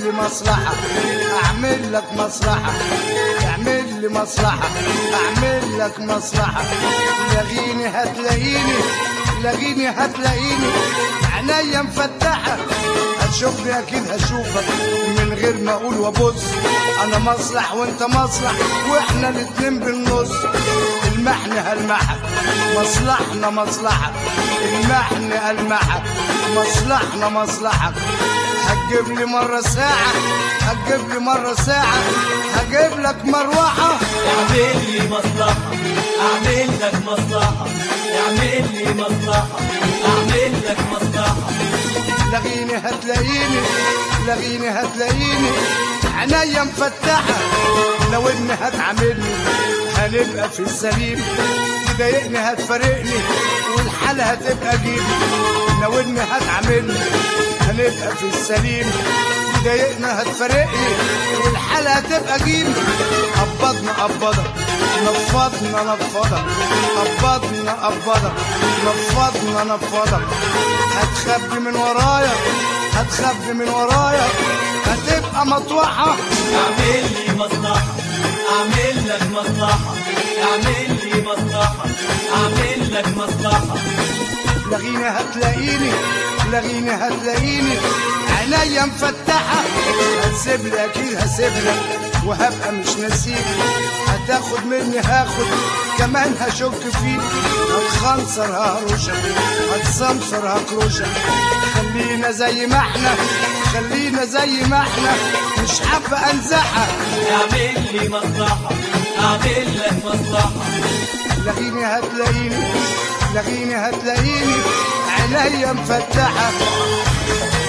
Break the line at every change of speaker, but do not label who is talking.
لي مصلحة اعمل لك مصلحة اعمل لي مصلحة اعمل لك مصلحة لغيني هتلاقيني لغيني هتلاقيني عينيا مفتحة هتشوفني اكيد هشوفك من غير ما اقول وابص انا مصلح وانت مصلح واحنا الاتنين بالنص المحن هلمحك مصلحنا مصلحك المحن هلمحك مصلحنا مصلحك هتجيب لي مرة ساعة هتجيب لي مرة ساعة هجيب لك مروحة
اعمل لي مصلحة اعمل لك مصلحة اعمل لي مصلحة اعمل لك مصلحة
لغيني هتلاقيني لغيني هتلاقيني عينيا مفتحة لو اني هتعاملني هنبقى في السليم تضايقني هتفارقني والحالة هتبقى جيبي لو اني هتعاملني هنبقى في السليم تضايقنا هتفارقني والحالة هتبقى جيبي قبضنا قبضك نفضنا نفضك قبضنا قبضك نفضنا نفضك هتخبي من ورايا هتخبي من ورايا هتبقى مطوحة
اعمل لي مصلحة اعمل لك مصلحة اعمل لي مصلحة اعمل لك مصلحة
لغيني هتلاقيني لغيني هتلاقيني عينيا مفتحة هتسيب لي أكيد هسيب لك وهبقى مش نسيك هتاخد مني هاخد كمان هشك فيك هتخنصر ههرشك هتسمسر هكرشك خلينا زي ما احنا خلينا زي ما احنا مش حابة انزحك
اعمل لي مصلحة اعمل لك مصلحة
لغيني هتلاقيني لغيني هتلاقيني عينيا مفتحة